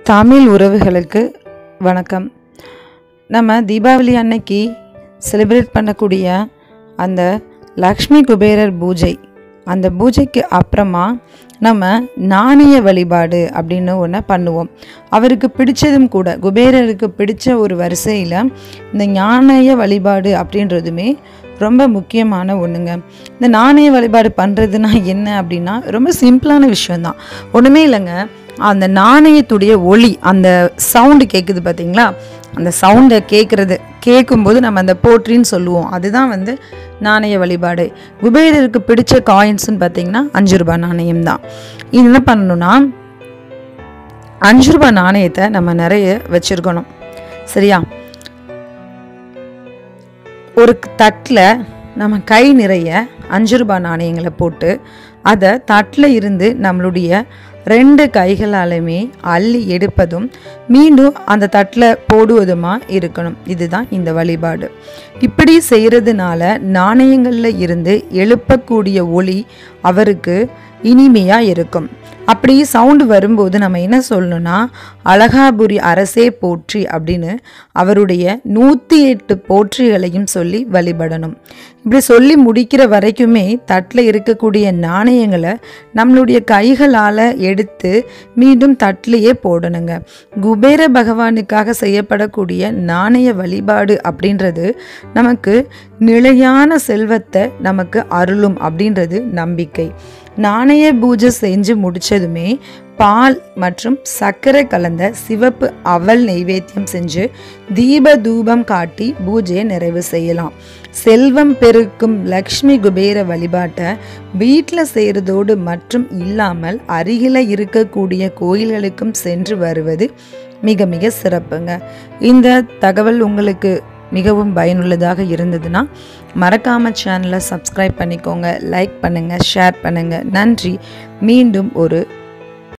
தமிழ் உறவுகளுக்கு வணக்கம் நம்ம தீபாவளி அன்னைக்கு செலிப்ரேட் பண்ணக்கூடிய அந்த லக்ஷ்மி குபேரர் பூஜை அந்த பூஜைக்கு அப்புறமா நம்ம நாணய வழிபாடு அப்படின்னு ஒன்று பண்ணுவோம் அவருக்கு பிடிச்சதும் கூட குபேரருக்கு பிடிச்ச ஒரு வரிசையில் இந்த நாணய வழிபாடு அப்படின்றதுமே ரொம்ப முக்கியமான ஒன்றுங்க இந்த நாணய வழிபாடு பண்ணுறதுனா என்ன அப்படின்னா ரொம்ப சிம்பிளான விஷயம்தான் ஒன்றுமே இல்லைங்க அந்த நாணயத்துடைய ஒளி அந்த சவுண்டு கேட்குது பார்த்தீங்களா அந்த சவுண்டை கேட்குறது கேட்கும்போது நம்ம அந்த போற்றின்னு சொல்லுவோம் அதுதான் வந்து நாணய வழிபாடு குபேரருக்கு பிடிச்ச காயின்ஸ்னு பார்த்தீங்கன்னா அஞ்சு ரூபாய் நாணயம் தான் இது என்ன பண்ணணும்னா அஞ்சு ரூபாய் நாணயத்தை நம்ம நிறைய வச்சுருக்கணும் சரியா ஒரு தட்டில் நம்ம கை நிறைய அஞ்சு ரூபாய் நாணயங்களை போட்டு அதை தட்டில் இருந்து நம்மளுடைய ரெண்டு கைகளாலுமே அள்ளி எடுப்பதும் மீண்டும் அந்த தட்டில் போடுவதுமா இருக்கணும் இதுதான் இந்த வழிபாடு இப்படி செய்கிறதுனால நாணயங்களில் இருந்து எழுப்பக்கூடிய ஒளி அவருக்கு இனிமையாக இருக்கும் அப்படி சவுண்டு வரும்போது நம்ம என்ன சொல்லணும்னா அழகாபுரி அரசே போற்றி அப்படின்னு அவருடைய நூற்றி எட்டு போற்றிகளையும் சொல்லி வழிபடணும் இப்படி சொல்லி முடிக்கிற வரைக்குமே தட்டில் இருக்கக்கூடிய நாணயங்களை நம்மளுடைய கைகளால் எடுத்து மீண்டும் தட்டிலேயே போடணுங்க குபேர பகவானுக்காக செய்யப்படக்கூடிய நாணய வழிபாடு அப்படின்றது நமக்கு நிலையான செல்வத்தை நமக்கு அருளும் அப்படின்றது நம்பிக்கை நாணய பூஜை செஞ்சு முடிச்சதுமே பால் மற்றும் சர்க்கரை கலந்த சிவப்பு அவல் நெய்வேத்தியம் செஞ்சு தீப தூபம் காட்டி பூஜையை நிறைவு செய்யலாம் செல்வம் பெருக்கும் லக்ஷ்மி குபேர வழிபாட்டை வீட்டில் செய்கிறதோடு மற்றும் இல்லாமல் அருகில் இருக்கக்கூடிய கோயில்களுக்கும் சென்று வருவது மிக மிக சிறப்புங்க இந்த தகவல் உங்களுக்கு மிகவும் பயனுள்ளதாக இருந்ததுன்னா மறக்காமல் சேனலை சப்ஸ்கிரைப் பண்ணிக்கோங்க லைக் பண்ணுங்கள் ஷேர் பண்ணுங்கள் நன்றி மீண்டும் ஒரு